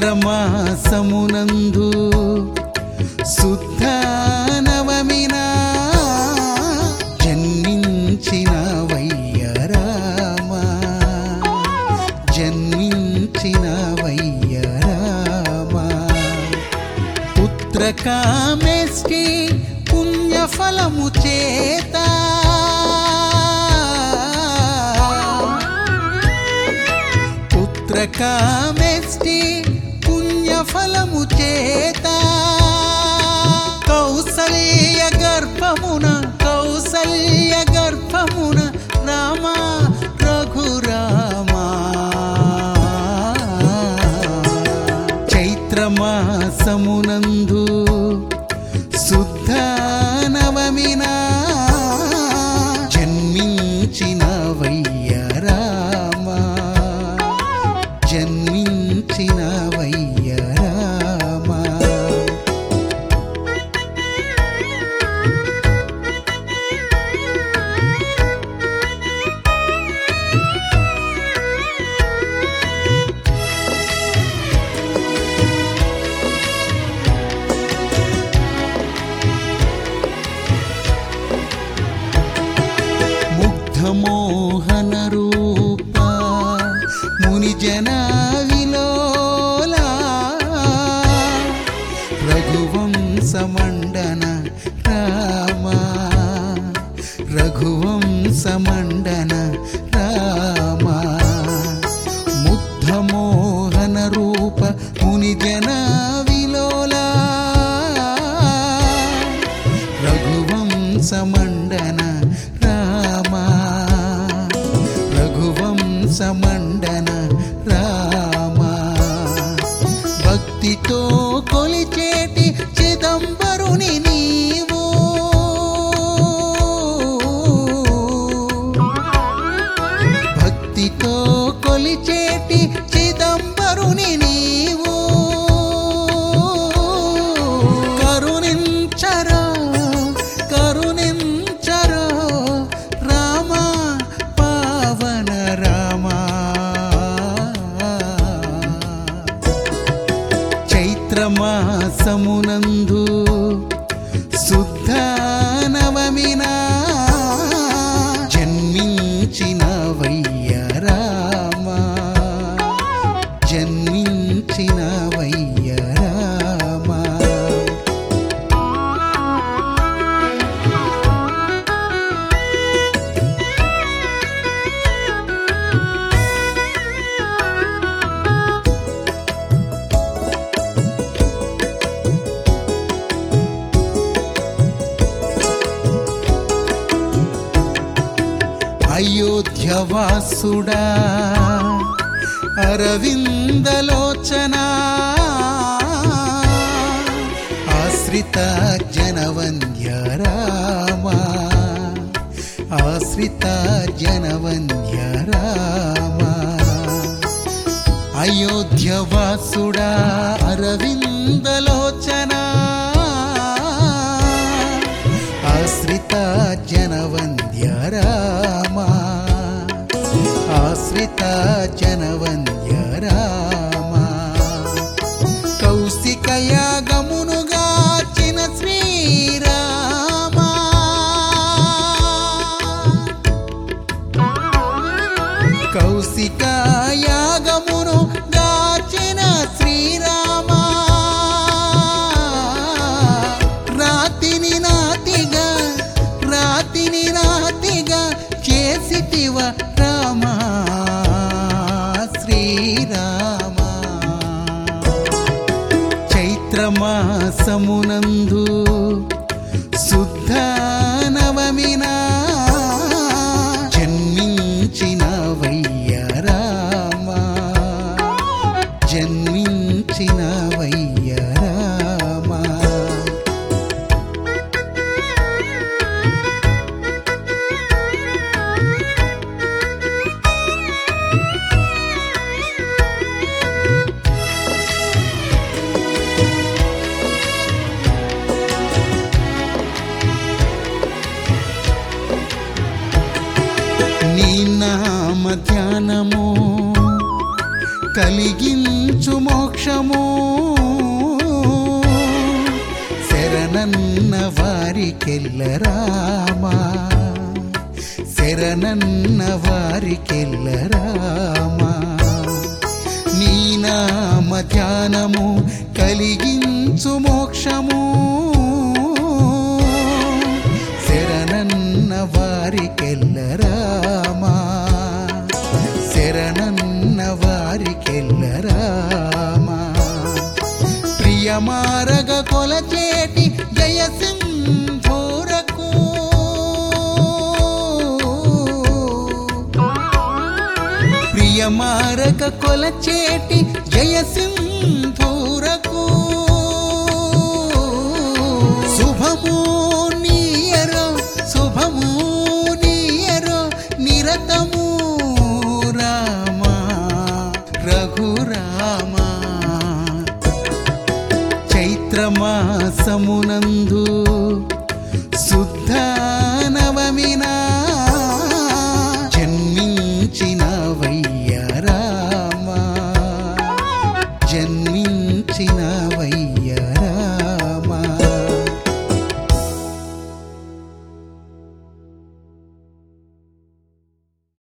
చైత్రమాసమునందు శుద్ధ నవమినా జన్మించిన వయ్యరామా జన్మించిన వయ్యరామా పుత్రకామేష్టి పుణ్యఫలము చేత పుత్రకామేష్టి పుణ్యఫలము చేత కౌసల్య గర్భమున కౌసల్య గర్భమున రామా రఘురామా చైత్రమాసమునందు శుద్ధ నవమినా జన్మించిన వయ్యరామా జన్మించిన వయ్యరామా ముగ్ధమోహన రూప ముని జన విలోలా రఘువంశమండన రామా రఘువంశమండన రామా ముగ్ధమోహన రూప ముని జన విలోలా రఘువంశమండన రామా రఘువంశమండన రామా భక్తితో కొలిచేటి చిదంబరుని నీవు భక్తితో కొలిచేటి చిదంబరుని నీవు కరుణించరా కరుణించరా రామా పావన రామా చైత్రమాసమునందు శుద్ధ నవమినా జన్మించిన వయ్యరామా జన్మించిన వయ్యరామా అయోధ్యవాసుడా అరవిందలోచనా ఆశ్రిత జనవంద్య రామా ఆశ్రిత జనవంద్య రామా అయోధ్యవాసుడా అరవిందలోచనా ఆశ్రిత జనవంద్య రామా ఆశ్రిత జనవంద్య రామా కౌశికయాగమునుగా చిన శ్రీరామా కౌశికయాగమును గాచిన శ్రీరామా రాతిని నాతిగా రాతిని నాతిగా చేసిటివ రామా శ్రీరామా చైత్రమాసమునందు శుద్ధ నవమినా జన్మించిన వయ్యరామా జన్మించిన వయ్యరామా నీ నామ ధ్యానము కలిగించు మోక్షము శరణన్న వారికెల్ల రామా శరణన్న వారికెల్ల రామా నీ నామ ధ్యానము కలిగించు మోక్షము శరణన్న వారికెల్ల రామా శరణన్న వారికెల్ల రామా ప్రియమారగ కొలచేటి జయ సింధూరకు ప్రియమారక కొలచేటి జయ సింధూరకు శుభము నీయరో శుభము నీయరో నిరతము రామా రఘురామా చైత్రమాసమునందు శుద్ధ